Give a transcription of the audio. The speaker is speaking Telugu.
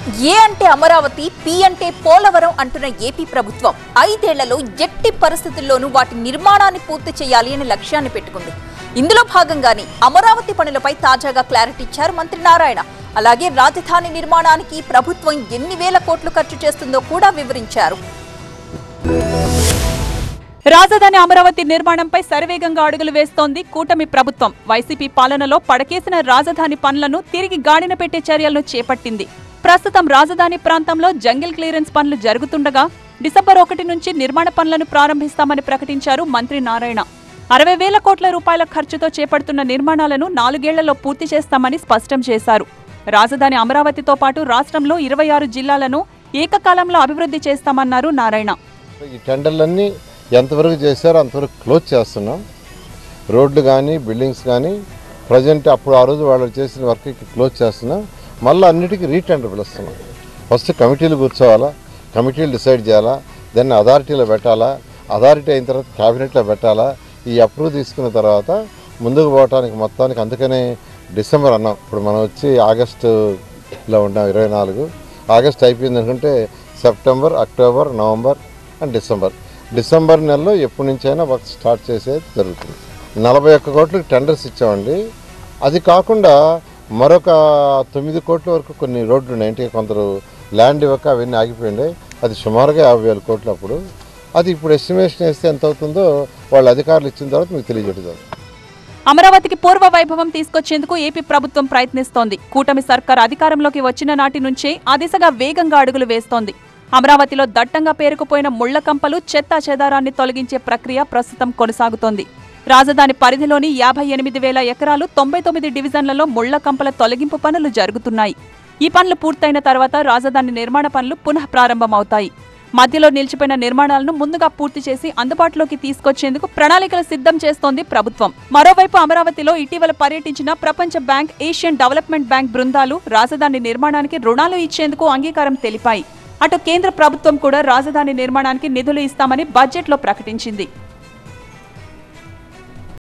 ఏ అంటే అమరావతి పి అంటే పోలవరం అంటున్న ఏపీ ప్రభుత్వం ఐదేళ్లలో ఎట్టి పరిస్థితుల్లోనూ వాటి నిర్మాణాన్ని పూర్తి చేయాలి అనే లక్ష్యాన్ని పెట్టుకుంది ఇందులో భాగంగానే అమరావతి పనులపై తాజాగా క్లారిటీ ఇచ్చారు మంత్రి నారాయణ అలాగే రాజధాని నిర్మాణానికి ప్రభుత్వం ఎన్ని వేల కోట్లు ఖర్చు చేస్తుందో కూడా వివరించారు రాజధాని అమరావతి నిర్మాణంపై శరవేగంగా అడుగులు వేస్తోంది కూటమి ప్రభుత్వం వైసీపీ పాలనలో పడకేసిన రాజధాని పనులను తిరిగి గాడిన పెట్టే చర్యలను చేపట్టింది ప్రస్తుతం రాజధాని ప్రాంతంలో జంగిల్ క్లియరెన్స్ పనులు జరుగుతుండగా డిసెంబర్ ఒకటి నుంచి నిర్మాణ పనులను ప్రారంభిస్తామని ప్రకటించారు మంత్రి నారాయణ అరవై వేల కోట్ల రూపాయల ఖర్చుతో చేపడుతున్న నిర్మాణాలను నాలుగేళ్లలో పూర్తి చేస్తామని స్పష్టం చేశారు రాజధాని అమరావతితో పాటు రాష్ట్రంలో ఇరవై ఆరు జిల్లాలను ఏకకాలంలో అభివృద్ధి చేస్తామన్నారు నారాయణ ఈ టెండర్లన్నీ ఎంతవరకు చేశారో అంతవరకు క్లోజ్ చేస్తున్నాం రోడ్లు కానీ బిల్డింగ్స్ కానీ ప్రజెంట్ అప్పుడు ఆ రోజు వాళ్ళు చేసిన వర్క్కి క్లోజ్ చేస్తున్నాం మళ్ళీ అన్నిటికీ రీటెండర్ పిలుస్తున్నాం ఫస్ట్ కమిటీలు కూర్చోవాలా కమిటీలు డిసైడ్ చేయాలా దాన్ని అథారిటీలో పెట్టాలా అథారిటీ అయిన తర్వాత క్యాబినెట్లో పెట్టాలా ఈ అప్రూవ్ తీసుకున్న తర్వాత ముందుకు పోవటానికి మొత్తానికి అందుకనే డిసెంబర్ అన్నాం ఇప్పుడు మనం వచ్చి ఆగస్టులో ఉన్నాం ఇరవై నాలుగు ఆగస్ట్ అయిపోయింది అనుకుంటే September October November and December December నెలలో ఎప్పటి నుంచైనా వర్క్ స్టార్ట్ చేసేది జరుగుతుంది నలభై ఒక్క కోట్లకి టెండర్స్ ఇచ్చామండి అది కాకుండా మరొక తొమ్మిది కోట్ల వరకు కొన్ని రోడ్లు ఉన్నాయి అంటే కొందరు ల్యాండ్ ఇవ్వక అవన్నీ ఆగిపోయిండే అది సుమారుగా యాభై వేల కోట్లు అప్పుడు అది ఇప్పుడు ఎస్టిమేషన్ వేస్తే ఎంత అవుతుందో వాళ్ళ అధికారులు ఇచ్చిన తర్వాత మీకు తెలియజేయడం అమరావతికి పూర్వ వైభవం తీసుకొచ్చేందుకు ఏపీ ప్రభుత్వం ప్రయత్నిస్తోంది కూటమి సర్కార్ అధికారంలోకి వచ్చిన నాటి నుంచే ఆ దిశగా వేగంగా అడుగులు వేస్తోంది అమరావతిలో దట్టంగా పేరుకుపోయిన ముళ్ల కంపలు చెత్తా చెదారాన్ని తొలగించే ప్రక్రియ ప్రస్తుతం కొనసాగుతోంది రాజధాని పరిధిలోని యాభై ఎనిమిది వేల ఎకరాలు తొంభై తొమ్మిది డివిజన్లలో ముళ్ల కంపల తొలగింపు పనులు జరుగుతున్నాయి ఈ పనులు పూర్తయిన తర్వాత రాజధాని నిర్మాణ పనులు పునః ప్రారంభమవుతాయి మధ్యలో నిలిచిపోయిన నిర్మాణాలను ముందుగా పూర్తి చేసి అందుబాటులోకి తీసుకొచ్చేందుకు ప్రణాళికలు సిద్ధం చేస్తోంది ప్రభుత్వం మరోవైపు అమరావతిలో ఇటీవల పర్యటించిన ప్రపంచ బ్యాంక్ ఏషియన్ డెవలప్మెంట్ బ్యాంక్ బృందాలు రాజధాని నిర్మాణానికి రుణాలు ఇచ్చేందుకు అంగీకారం తెలిపాయి అటు కేంద్ర ప్రభుత్వం కూడా రాజధాని నిర్మాణానికి నిధులు ఇస్తామని బడ్జెట్లో ప్రకటించింది